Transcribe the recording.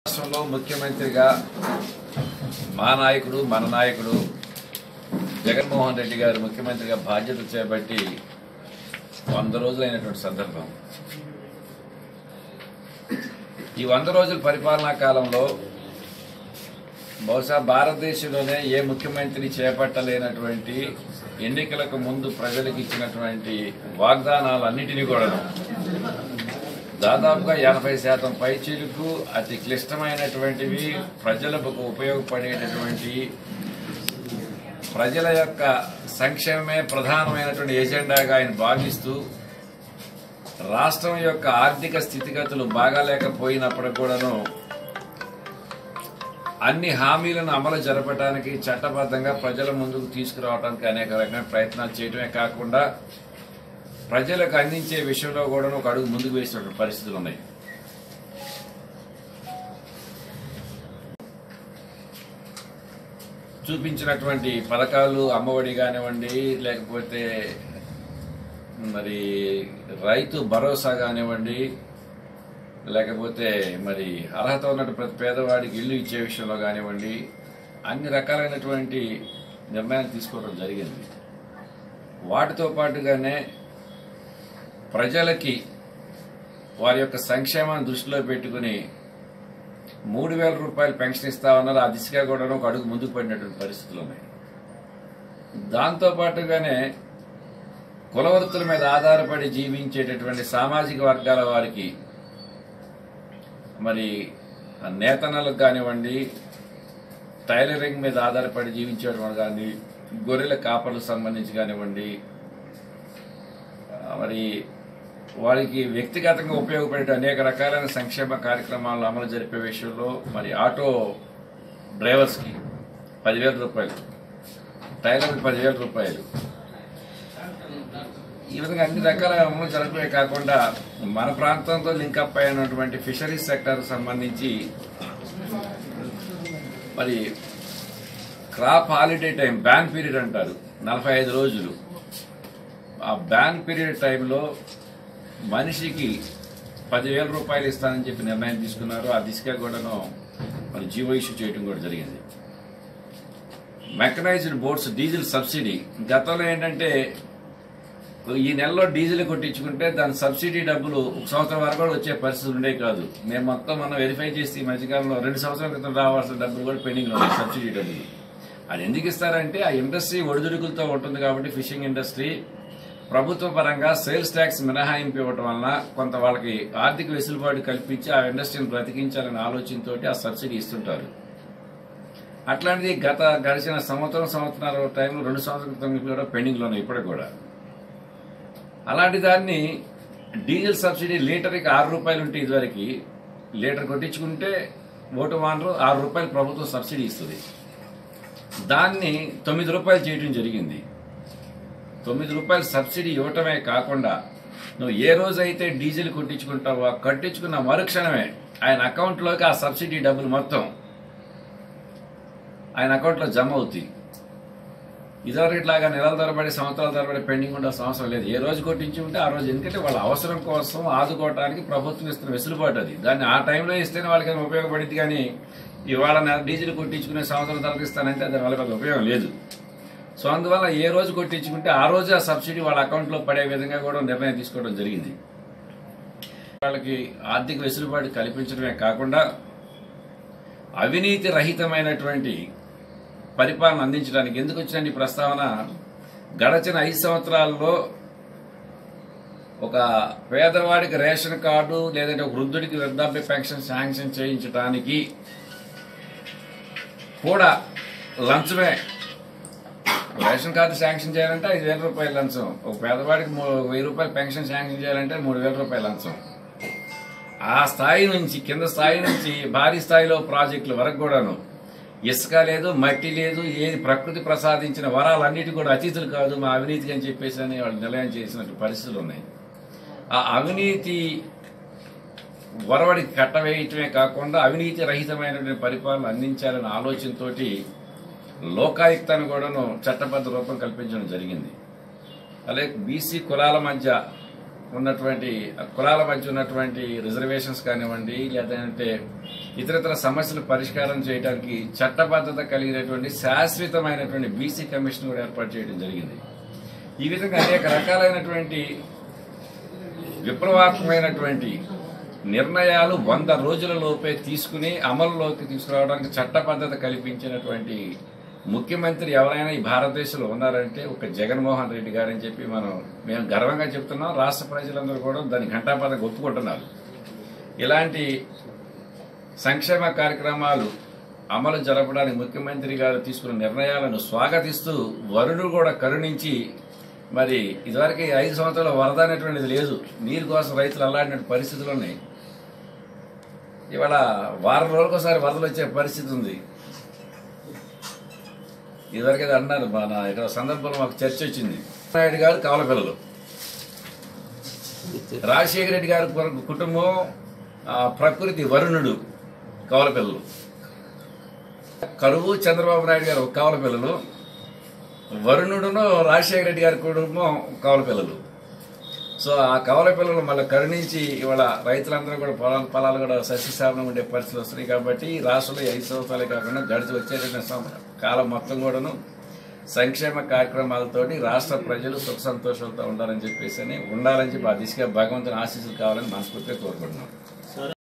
రాష్ట్రంలో ముఖ్యమంత్రిగా మా నాయకుడు మన నాయకుడు జగన్మోహన్ రెడ్డి గారు ముఖ్యమంత్రిగా బాధ్యత చేపట్టి వంద రోజులైనటువంటి సందర్భం ఈ వంద రోజుల పరిపాలనా కాలంలో బహుశా భారతదేశంలోనే ఏ ముఖ్యమంత్రి చేపట్టలేనటువంటి ఎన్నికలకు ముందు ప్రజలకు ఇచ్చినటువంటి వాగ్దానాలన్నిటినీ కూడా దాదాపుగా ఎనభై శాతం పైచీలకు అతి క్లిష్టమైనటువంటివి ప్రజలకు ఉపయోగపడేటటువంటి ప్రజల యొక్క సంక్షేమమే ప్రధానమైనటువంటి ఎజెండాగా ఆయన భావిస్తూ రాష్ట్రం యొక్క ఆర్థిక స్థితిగతులు బాగాలేకపోయినప్పటికి కూడాను అన్ని హామీలను అమలు జరపడానికి చట్టబద్ధంగా ప్రజల ముందుకు తీసుకురావడానికి అనేక రకమైన ప్రయత్నాలు చేయడమే కాకుండా ప్రజలకు అందించే విషయంలో కూడా ఒక అడుగు ముందుకు వేసినటువంటి పరిస్థితులు ఉన్నాయి చూపించినటువంటి పథకాలు అమ్మఒడి కానివ్వండి లేకపోతే మరి రైతు భరోసా కానివ్వండి లేకపోతే మరి అర్హత ఉన్నటువంటి ప్రతి పేదవాడికి ఇల్లు ఇచ్చే విషయంలో కానివ్వండి అన్ని రకాలైనటువంటి నిర్ణయాలు తీసుకోవడం జరిగింది వాటితో పాటుగానే ప్రజలకి వారి యొక్క సంక్షేమాన్ని దృష్టిలో పెట్టుకుని మూడు వేల రూపాయలు పెన్షన్ ఇస్తామన్నారు ఆ దిశగా కూడా ఒక అడుగు ముందుకు పడినటువంటి పరిస్థితులు ఉన్నాయి దాంతో పాటుగానే కులవృత్తుల మీద ఆధారపడి జీవించేటటువంటి సామాజిక వర్గాల వారికి మరి నేతన్నలకు కానివ్వండి టైలరింగ్ మీద ఆధారపడి జీవించేటువంటి కానీ గొర్రెల కాపర్లకు సంబంధించి కానివ్వండి ఆ, మరి వారికి వ్యక్తిగతంగా ఉపయోగపడే అనేక రకాలైన సంక్షేమ కార్యక్రమాలను అమలు జరిపే విషయంలో మరి ఆటో డ్రైవర్స్కి పదివేల రూపాయలు టైలర్కి పదివేల రూపాయలు ఈ విధంగా అన్ని రకాల అమలు జరపే కాకుండా మన ప్రాంతంతో లింకప్ అయినటువంటి ఫిషరీస్ సెక్టర్ సంబంధించి మరి crop holiday time ban period అంటారు నలభై ఐదు రోజులు ఆ బ్యాన్ పీరియడ్ టైంలో మనిషికి పదివేల రూపాయలు ఇస్తానని చెప్పి నిర్ణయం తీసుకున్నారు ఆ దిశగా కూడాను మరి జీవో ఇష్యూ చేయడం కూడా జరిగింది మెకనైజ్డ్ బోట్స్ డీజిల్ సబ్సిడీ గతంలో ఏంటంటే ఈ నెలలో డీజిల్ కొట్టించుకుంటే దాని సబ్సిడీ డబ్బులు ఒక సంవత్సరం వరకు కూడా వచ్చే పరిస్థితులు ఉండే కాదు మేము మొత్తం మనం వెరిఫై చేసి ఈ మధ్యకాలంలో రెండు సంవత్సరాల క్రితం రావాల్సిన డబ్బులు కూడా పెండింగ్ లో ఉన్నాయి సబ్సిడీ డబ్బులు అది ఎందుకు ఇస్తారంటే ఆ ఇండస్ట్రీ ఒడిదుడుకులతో ఉంటుంది కాబట్టి ఫిషింగ్ ఇండస్ట్రీ ప్రభుత్వ పరంగా సేల్స్ ట్యాక్స్ మినహాయింపు ఇవ్వటం వలన కొంత వాళ్ళకి ఆర్థిక వెసులుబాటు కల్పించి ఆ ఇండస్ట్రీని బ్రతికించాలనే ఆలోచనతో ఆ సబ్సిడీ ఇస్తుంటారు అట్లాంటిది గత గడిచిన సంవత్సరం సంవత్సరాల టైంలో రెండు సంవత్సరాల క్రితం కూడా పెండింగ్లో ఉన్నాయి ఇప్పటికి కూడా అలాంటి దాన్ని డీజిల్ సబ్సిడీ లీటర్కి ఆరు రూపాయలు ఉంటే ఇదివరకు లీటర్ కొట్టించుకుంటే ఓటు వానరు ఆరు రూపాయలు ప్రభుత్వం సబ్సిడీ ఇస్తుంది దాన్ని తొమ్మిది రూపాయలు చేయడం జరిగింది తొమ్మిది రూపాయలు సబ్సిడీ ఇవ్వటమే కాకుండా నువ్వు ఏ రోజైతే డీజిల్ కొట్టించుకుంటావో ఆ కట్టించుకున్న మరుక్షణమే ఆయన అకౌంట్లోకి ఆ సబ్సిడీ డబ్బులు మొత్తం ఆయన అకౌంట్లో జమ అవుతాయి ఇదివరకు ఇట్లాగా నెలల తరబడి సంవత్సరాల తరబడి పెండింగ్ ఉండాల్సిన అవసరం లేదు ఏ రోజు కొట్టించి ఉంటే ఆ రోజు ఎందుకంటే వాళ్ళ అవసరం కోసం ఆదుకోవడానికి ప్రభుత్వం ఇస్తున్న వెసులుబాటు అది దాన్ని ఆ టైంలో ఇస్తేనే వాళ్ళకి ఏమైనా ఉపయోగపడింది కానీ ఇవాళ నెల డీజిల్ కొట్టించుకునే సంవత్సరం తరకు ఇస్తానంటే దాని వల్ల పెద్ద ఉపయోగం లేదు సో అందువల్ల ఏ రోజు కొట్టించుకుంటే ఆ రోజు ఆ సబ్సిడీ వాళ్ళ అకౌంట్లో పడే విధంగా కూడా నిర్ణయం తీసుకోవడం జరిగింది వాళ్ళకి ఆర్థిక వెసులుబాటు కల్పించడమే కాకుండా అవినీతి రహితమైనటువంటి పరిపాలన అందించడానికి ఎందుకు వచ్చిన ఈ ప్రస్తావన గడచిన ఐదు సంవత్సరాల్లో ఒక పేదవాడికి రేషన్ కార్డు లేదంటే ఒక వృద్ధుడికి వృద్ధాప్య పెన్షన్ శాంక్షన్ చేయించడానికి కూడా లంచమే రేషన్ కార్డు శాంక్షన్ చేయాలంటే ఐదు వేల రూపాయల లంచం ఒక పేదవాడికి మూ- వెయ్యి రూపాయలు పెన్షన్ శాంక్షన్ చేయాలంటే మూడు వేల రూపాయల లంచం ఆ స్థాయి నుంచి కింద స్థాయి నుంచి భారీ స్థాయిలో ప్రాజెక్టుల వరకు కూడాను ఇసుక లేదు మట్టి లేదు ఏది ప్రకృతి ప్రసాదించిన వరాలన్నిటి కూడా అతిథులు కాదు మా అవినీతికి అని చెప్పేసి అని వాళ్ళు నిలయం చేసినట్టు పరిస్థితులు ఉన్నాయి ఆ అవినీతి వరవడికి కట్టవేయటమే కాకుండా అవినీతి రహితమైనటువంటి పరిపాలన అందించాలనే ఆలోచనతోటి లోకాయుక్తాన్ని కూడాను చట్టబద్ధ రూపం కల్పించడం జరిగింది అలాగే బీసీ కులాల మధ్య ఉన్నటువంటి కులాల మధ్య ఉన్నటువంటి రిజర్వేషన్స్ కానివ్వండి లేదంటే ఇతరితర సమస్యలు పరిష్కారం చేయడానికి చట్టబద్ధత కలిగినటువంటి శాశ్వతమైనటువంటి బీసీ కమిషన్ కూడా ఏర్పాటు చేయడం జరిగింది ఈ విధంగా అనేక రకాలైనటువంటి విప్లవాత్మకమైనటువంటి నిర్ణయాలు వంద రోజుల లోపే తీసుకుని అమలులోకి తీసుకురావడానికి చట్టబద్ధత కల్పించినటువంటి ముఖ్యమంత్రి ఎవరైనా ఈ భారతదేశంలో ఉన్నారంటే ఒక జగన్మోహన్ రెడ్డి గారని చెప్పి మనం మేము గర్వంగా చెప్తున్నాం రాష్ట్ర ప్రజలందరూ కూడా దాని ఘంటాపదంగా ఒప్పుకుంటున్నారు ఇలాంటి సంక్షేమ కార్యక్రమాలు అమలు జరపడానికి ముఖ్యమంత్రి గారు తీసుకున్న నిర్ణయాలను స్వాగతిస్తూ వరుడు కూడా కరుణించి మరి ఇదివరకు ఐదు సంవత్సరాల వరద అనేటువంటిది లేదు నీరు కోసం రైతులు అలాంటి పరిస్థితులు ఉన్నాయి ఇవాళ వారం రోజులకు ఒకసారి వరదలు వచ్చే పరిస్థితి ఉంది ఇదివరకు ఏదో అన్నారు మన ఇక్కడ సందర్భంలో మాకు చర్చ వచ్చింది నాయుడు గారు కవల పిల్లలు రాజశేఖర రెడ్డి గారి కొరకు కుటుంబం ఆ, ప్రకృతి వరుణుడు కవల పిల్లలు కరువు చంద్రబాబు నాయుడు గారు కవల పిల్లలు వరుణుడును రాజశేఖర రెడ్డి గారి కుటుంబం కవల పిల్లలు సో ఆ కవల పిల్లలు మళ్ళీ కరుణించి ఇవాళ రైతులందరూ కూడా పొలాలు పొలాలు కూడా సస్యశాపనం ఉండే పరిస్థితులు వస్తున్నాయి కాబట్టి ఈ రాష్ట్రంలో ఈ ఐదు సంవత్సరాలే కాకుండా గడిచి వచ్చేటువంటి సం- కాలం మొత్తం కూడాను సంక్షేమ కార్యక్రమాలతోటి రాష్ట్ర ప్రజలు సుఖ సంతోషాలతో ఉండాలని చెప్పేసి అని ఉండాలని చెప్పి ఆ దిశగా భగవంతుని ఆశీస్సులు కావాలని మనస్ఫూర్తిగా కోరుకుంటున్నాం